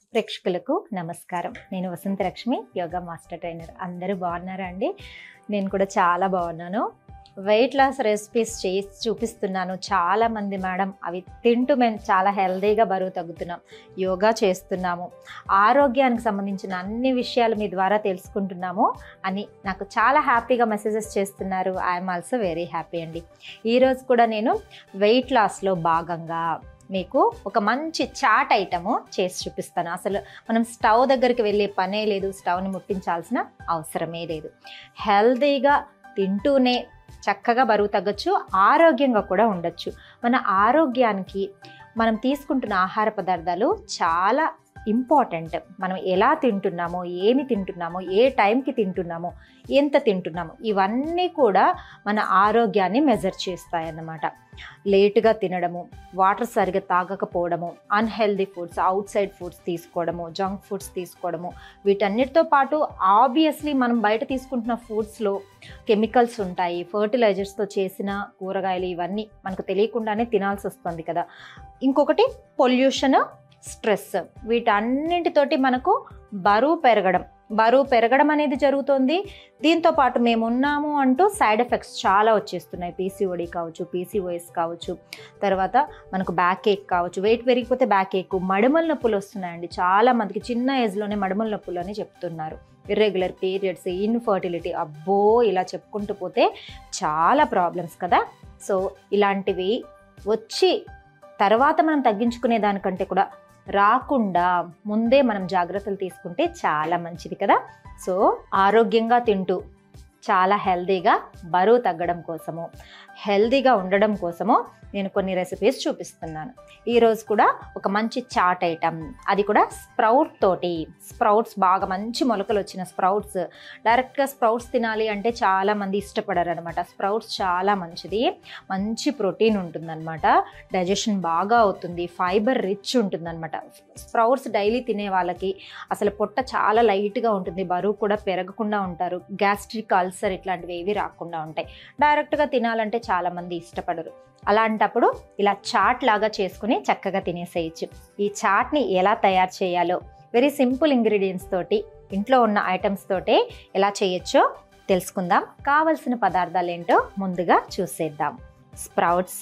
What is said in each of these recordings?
ప్రేక్షకులకు నమస్కారం నేను Vasantha Lakshmi yoga master trainer అందరూ బాగున్నారా అండి నేను కూడా చాలా బాగున్నాను వెయిట్ లాస్ రెసిపీస్ చేసి చూపిస్తున్నాను చాలా మంది మేడం అవి తింటూ మేము చాలా హెల్తీగా బరువు తగ్గుతున్నాం యోగా చేస్తున్నాము ఆరోగ్యానికి సంబంధించిన అన్ని విషయాలు మీ ద్వారా తెలుసుకుంటున్నాము అని నాకు చాలా హ్యాపీగా మెసేజెస్ చేస్తున్నారు ఐఎమ్ ఆల్సో వెరీ హ్యాపీ అండి ఈరోజు కూడా నేను వెయిట్ లాస్లో భాగంగా మీకు ఒక మంచి చాట్ ఐటము చేసి చూపిస్తాను అసలు మనం స్టవ్ దగ్గరికి వెళ్ళే పనే లేదు స్టవ్ని ముట్టించాల్సిన అవసరమే లేదు హెల్తీగా తింటూనే చక్కగా బరువు తగ్గొచ్చు ఆరోగ్యంగా కూడా ఉండొచ్చు మన ఆరోగ్యానికి మనం తీసుకుంటున్న ఆహార పదార్థాలు చాలా ఇంపార్టెంట్ మనం ఎలా తింటున్నామో ఏమి తింటున్నామో ఏ టైంకి తింటున్నామో ఎంత తింటున్నామో ఇవన్నీ కూడా మన ఆరోగ్యాన్ని మెజర్ చేస్తాయన్నమాట లేటుగా తినడము వాటర్ సరిగా తాగకపోవడము unhealthy foods outside foods తీసుకోవడము జంక్ ఫుడ్స్ తీసుకోవడము వీటన్నిటితో పాటు ఆబ్వియస్లీ మనం బయట తీసుకుంటున్న ఫుడ్స్లో కెమికల్స్ ఉంటాయి ఫర్టిలైజర్స్తో చేసిన కూరగాయలు ఇవన్నీ మనకు తెలియకుండానే తినాల్సి వస్తుంది కదా ఇంకొకటి పొల్యూషన్ స్ట్రెస్ వీటన్నింటితోటి మనకు బరువు పెరగడం బరువు పెరగడం అనేది జరుగుతుంది దీంతో పాటు మేము ఉన్నాము అంటూ సైడ్ ఎఫెక్ట్స్ చాలా వచ్చేస్తున్నాయి పీసీఓడి కావచ్చు పీసీఓఎస్ కావచ్చు తర్వాత మనకు బ్యాక్ ఏక్ కావచ్చు వెయిట్ పెరిగిపోతే బ్యాక్ ఏక్ మడమల నొప్పులు వస్తున్నాయండి చాలా మందికి చిన్న ఏజ్లోనే మడమల నొప్పులు అని చెప్తున్నారు ఇర్రెగ్యులర్ పీరియడ్స్ ఇన్ఫర్టిలిటీ అబ్బో ఇలా చెప్పుకుంటూ పోతే చాలా ప్రాబ్లమ్స్ కదా సో ఇలాంటివి వచ్చి తర్వాత మనం తగ్గించుకునే దానికంటే కూడా రాకుండా ముందే మనం జాగ్రత్తలు తీసుకుంటే చాలా మంచిది కదా సో ఆరోగ్యంగా తింటూ చాలా హెల్తీగా బరువు తగ్గడం కోసము హెల్తీగా ఉండడం కోసము నేను కొన్ని రెసిపీస్ చూపిస్తున్నాను ఈరోజు కూడా ఒక మంచి చాట్ ఐటమ్ అది కూడా స్ప్రౌట్ తోటి స్ప్రౌట్స్ బాగా మంచి మొలకలు వచ్చిన స్ప్రౌట్స్ డైరెక్ట్గా స్ప్రౌట్స్ తినాలి అంటే చాలామంది ఇష్టపడరు అనమాట స్ప్రౌట్స్ చాలా మంచిది మంచి ప్రోటీన్ ఉంటుందన్నమాట డైజెషన్ బాగా అవుతుంది ఫైబర్ రిచ్ ఉంటుందన్నమాట స్ప్రౌట్స్ డైలీ తినే వాళ్ళకి అసలు పొట్ట చాలా లైట్గా ఉంటుంది బరువు కూడా పెరగకుండా ఉంటారు గ్యాస్ట్రిక్ అల్సర్ ఇట్లాంటివి ఏవి రాకుండా ఉంటాయి డైరెక్ట్గా తినాలంటే చాలామంది ఇష్టపడరు అలాంటప్పుడు ఇలా చాట్ లాగా చేసుకుని చక్కగా తినేసేయచ్చు ఈ చాట్ని ఎలా తయారు చేయాలో వెరీ సింపుల్ ఇంగ్రీడియంట్స్ తోటి ఇంట్లో ఉన్న ఐటమ్స్ తోటే ఎలా చేయొచ్చో తెలుసుకుందాం కావలసిన పదార్థాలు ఏంటో ముందుగా చూసేద్దాం స్ప్రౌట్స్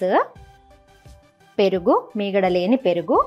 పెరుగు మీగడ లేని పెరుగు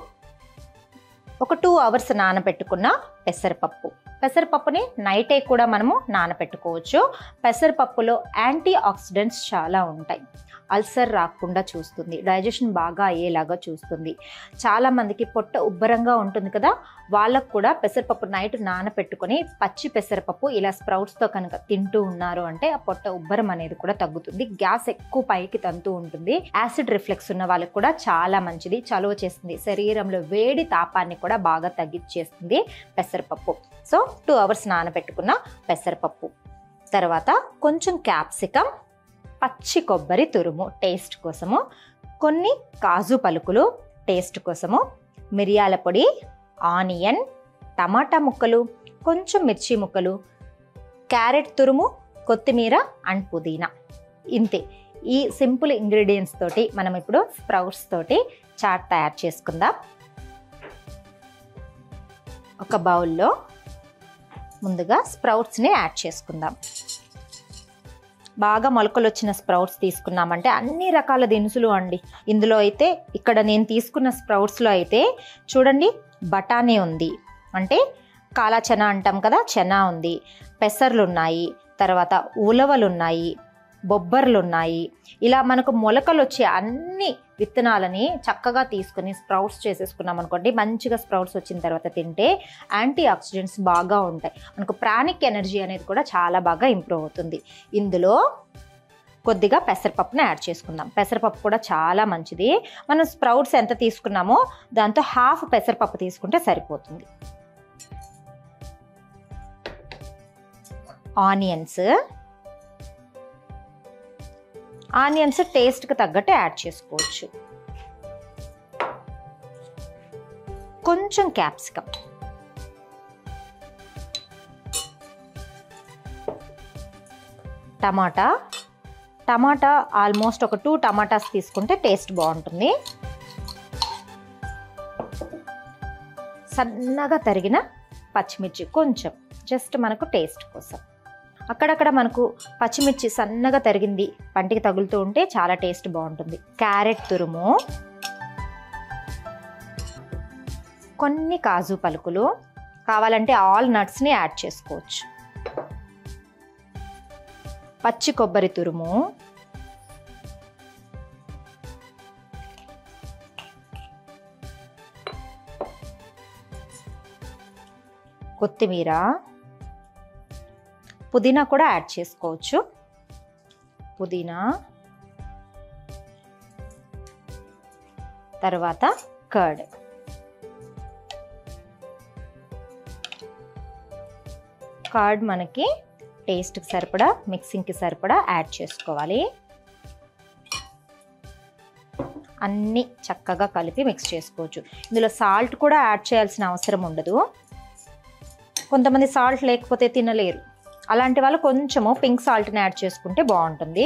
ఒక టూ అవర్స్ నానబెట్టుకున్న పెసరపప్పు పెసరపప్పుని నైటే కూడా మనము నానబెట్టుకోవచ్చు పెసరపప్పులో యాంటీ ఆక్సిడెంట్స్ చాలా ఉంటాయి అల్సర్ రాకుండా చూస్తుంది డైజెషన్ బాగా అయ్యేలాగా చూస్తుంది చాలామందికి పొట్ట ఉబ్బరంగా ఉంటుంది కదా వాళ్ళకు కూడా పెసరపప్పు నైట్ నానపెట్టుకొని పచ్చి పెసరపప్పు ఇలా స్ప్రౌట్స్తో కనుక తింటూ ఉన్నారు అంటే ఆ పొట్ట ఉబ్బరం అనేది కూడా తగ్గుతుంది గ్యాస్ ఎక్కువ పైకి తంతూ ఉంటుంది యాసిడ్ రిఫ్లెక్స్ ఉన్న వాళ్ళకి కూడా చాలా మంచిది చలువ చేస్తుంది శరీరంలో వేడి తాపాన్ని కూడా బాగా తగ్గించేస్తుంది పెసరపప్పు సో టూ అవర్స్ నానబెట్టుకున్న పెసరపప్పు తర్వాత కొంచెం క్యాప్సికమ్ పచ్చి కొబ్బరి తురుము టేస్ట్ కోసము కొన్ని కాజు పలుకులు టేస్ట్ కోసము మిరియాల పొడి ఆనియన్ టమాటా ముక్కలు కొంచెం మిర్చి ముక్కలు క్యారెట్ తురుము కొత్తిమీర అండ్ పుదీనా ఇంతే ఈ సింపుల్ ఇంగ్రీడియంట్స్ తోటి మనం ఇప్పుడు స్ప్రౌట్స్ తోటి చాట్ తయారు చేసుకుందాం ఒక బౌల్లో ముందుగా స్ప్రౌట్స్ని యాడ్ చేసుకుందాం బాగా మొలకలు వచ్చిన స్ప్రౌట్స్ తీసుకున్నామంటే అన్ని రకాల దినుసులు అండి ఇందులో అయితే ఇక్కడ నేను తీసుకున్న స్ప్రౌట్స్లో అయితే చూడండి బఠానీ ఉంది అంటే కాలా చెన అంటాం కదా చెన ఉంది పెసర్లు ఉన్నాయి తర్వాత ఉలవలు ఉన్నాయి బొబ్బర్లు ఉన్నాయి ఇలా మనకు మొలకలు వచ్చే అన్ని విత్తనాలని చక్కగా తీసుకుని స్ప్రౌట్స్ చేసేసుకున్నాం అనుకోండి మంచిగా స్ప్రౌట్స్ వచ్చిన తర్వాత తింటే యాంటీ ఆక్సిడెంట్స్ బాగా ఉంటాయి మనకు ప్రాణిక్ ఎనర్జీ అనేది కూడా చాలా బాగా ఇంప్రూవ్ అవుతుంది ఇందులో కొద్దిగా పెసరపప్పుని యాడ్ చేసుకుందాం పెసరపప్పు కూడా చాలా మంచిది మనం స్ప్రౌట్స్ ఎంత తీసుకున్నామో దాంతో హాఫ్ పెసరపప్పు తీసుకుంటే సరిపోతుంది ఆనియన్స్ ఆనియన్స్ టేస్ట్కి తగ్గట్టు యాడ్ చేసుకోవచ్చు కొంచెం క్యాప్సికమ్ టమాటా టమాటా ఆల్మోస్ట్ ఒక టూ టమాటాస్ తీసుకుంటే టేస్ట్ బాగుంటుంది సన్నగా తరిగిన పచ్చిమిర్చి కొంచెం జస్ట్ మనకు టేస్ట్ కోసం అక్కడక్కడ మనకు పచ్చిమిర్చి సన్నగా తరిగింది పంటికి తగులుతూ ఉంటే చాలా టేస్ట్ బాగుంటుంది క్యారెట్ తురుము కొన్ని కాజు పలుకులు కావాలంటే ఆల్ నట్స్ని యాడ్ చేసుకోవచ్చు పచ్చి కొబ్బరి తురుము కొత్తిమీర పుదీనా కూడా యాడ్ చేసుకోవచ్చు పుదీనా తర్వాత కర్డ్ కర్డ్ మనకి టేస్ట్కి సరిపడా మిక్సింగ్కి సరిపడా యాడ్ చేసుకోవాలి అన్నీ చక్కగా కలిపి మిక్స్ చేసుకోవచ్చు ఇందులో సాల్ట్ కూడా యాడ్ చేయాల్సిన అవసరం ఉండదు కొంతమంది సాల్ట్ లేకపోతే తినలేరు అలాంటి వాళ్ళు కొంచెము పింక్ సాల్ట్ని యాడ్ చేసుకుంటే బాగుంటుంది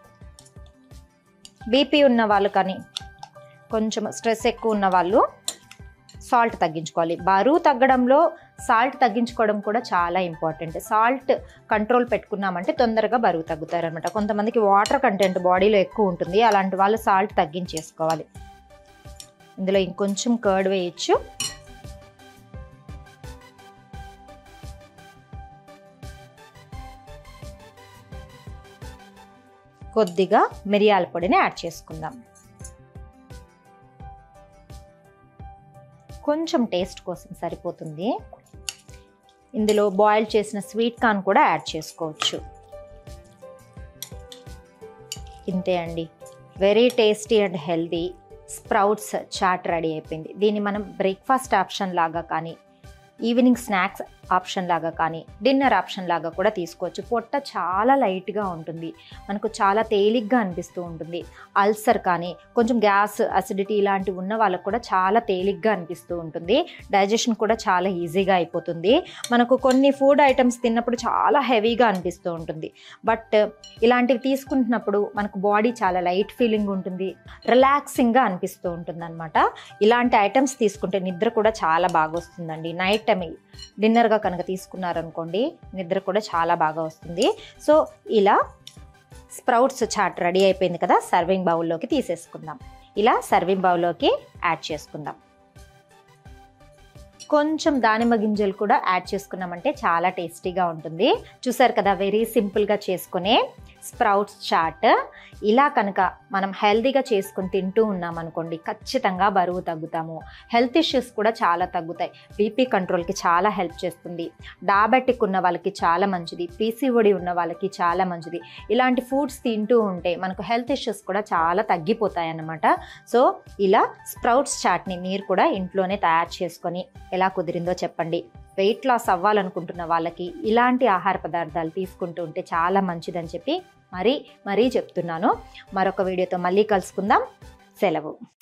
బీపీ ఉన్న వాళ్ళు కానీ కొంచెం స్ట్రెస్ ఎక్కువ ఉన్న వాళ్ళు సాల్ట్ తగ్గించుకోవాలి బరువు తగ్గడంలో సాల్ట్ తగ్గించుకోవడం కూడా చాలా ఇంపార్టెంట్ సాల్ట్ కంట్రోల్ పెట్టుకున్నామంటే తొందరగా బరువు తగ్గుతారు అనమాట కొంతమందికి వాటర్ కంటెంట్ బాడీలో ఎక్కువ ఉంటుంది అలాంటి వాళ్ళు సాల్ట్ తగ్గించేసుకోవాలి ఇందులో ఇంకొంచెం కర్డ్ వేయచ్చు కొద్దిగా మిరియాల పొడిని యాడ్ చేసుకుందాం కొంచెం టేస్ట్ కోసం సరిపోతుంది ఇందులో బాయిల్ చేసిన స్వీట్ కార్న్ కూడా యాడ్ చేసుకోవచ్చు ఇంతే అండి very tasty and healthy sprouts chaat ready అయిపోయింది దీన్ని మనం బ్రేక్ఫాస్ట్ ఆప్షన్ లాగా కానీ ఈవినింగ్ స్నాక్స్ ఆప్షన్ లాగా కానీ డిన్నర్ ఆప్షన్ లాగా కూడా తీసుకోవచ్చు పొట్ట చాలా లైట్గా ఉంటుంది మనకు చాలా తేలిగ్గా అనిపిస్తూ ఉంటుంది అల్సర్ కానీ కొంచెం గ్యాస్ అసిడిటీ ఇలాంటివి ఉన్న వాళ్ళకు కూడా చాలా తేలిగ్గా అనిపిస్తూ ఉంటుంది డైజెషన్ కూడా చాలా ఈజీగా అయిపోతుంది మనకు కొన్ని ఫుడ్ ఐటమ్స్ తిన్నప్పుడు చాలా హెవీగా అనిపిస్తూ ఉంటుంది బట్ ఇలాంటివి తీసుకుంటున్నప్పుడు మనకు బాడీ చాలా లైట్ ఫీలింగ్ ఉంటుంది రిలాక్సింగ్గా అనిపిస్తూ ఉంటుంది అనమాట ఇలాంటి ఐటమ్స్ తీసుకుంటే నిద్ర కూడా చాలా బాగా వస్తుందండి నైట్ టైం డిన్నర్గా కనుక తీసుకున్నారనుకోండి నిద్ర కూడా చాలా బాగా వస్తుంది సో ఇలా స్ప్రౌట్స్ చాట్ రెడీ అయిపోయింది కదా సర్వింగ్ బౌల్లోకి తీసేసుకుందాం ఇలా సర్వింగ్ బౌల్లోకి యాడ్ చేసుకుందాం కొంచెం దానిమ్మ గింజలు కూడా యాడ్ చేసుకున్నామంటే చాలా టేస్టీగా ఉంటుంది చూసారు కదా వెరీ సింపుల్గా చేసుకునే స్ప్రౌట్స్ చాట్ ఇలా కనుక మనం హెల్తీగా చేసుకుని తింటూ ఉన్నాం అనుకోండి ఖచ్చితంగా బరువు తగ్గుతాము హెల్త్ ఇష్యూస్ కూడా చాలా తగ్గుతాయి బీపీ కంట్రోల్కి చాలా హెల్ప్ చేస్తుంది డయాబెటిక్ ఉన్న వాళ్ళకి చాలా మంచిది పీసీఓడి ఉన్న వాళ్ళకి చాలా మంచిది ఇలాంటి ఫుడ్స్ తింటూ ఉంటే మనకు హెల్త్ ఇష్యూస్ కూడా చాలా తగ్గిపోతాయి అన్నమాట సో ఇలా స్ప్రౌట్స్ చాట్ని మీరు కూడా ఇంట్లోనే తయారు చేసుకొని ఎలా కుదిరిందో చెప్పండి వెయిట్ లాస్ అవ్వాలనుకుంటున్న వాళ్ళకి ఇలాంటి ఆహార పదార్థాలు తీసుకుంటూ ఉంటే చాలా మంచిదని చెప్పి మరీ మరీ చెప్తున్నాను మరొక వీడియోతో మళ్ళీ కలుసుకుందాం సెలవు